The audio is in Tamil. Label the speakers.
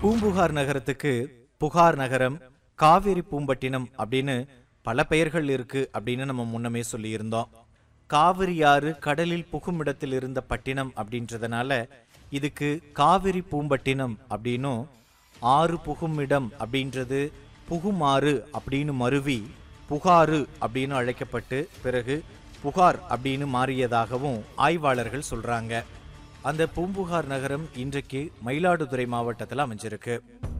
Speaker 1: பூம்புகார் நகரத்துக்கு புகார் நகரம் காவேரி பூம்பட்டினம் அப்படின்னு பல பெயர்கள் இருக்கு அப்படின்னு நம்ம முன்னமே சொல்லியிருந்தோம் காவிரி ஆறு கடலில் புகும் இடத்தில் இருந்த பட்டினம் அப்படின்றதுனால இதுக்கு காவிரி பூம்பட்டினம் அப்படின்னும் ஆறு புகும் இடம் அப்படின்றது புகுமாறு அப்படின்னு மருவி புகாரு அப்படின்னு அழைக்கப்பட்டு பிறகு புகார் அப்படின்னு மாறியதாகவும் ஆய்வாளர்கள் சொல்றாங்க அந்த பூம்புகார் நகரம் இன்றைக்கு மயிலாடுதுறை மாவட்டத்தில் அமைஞ்சிருக்கு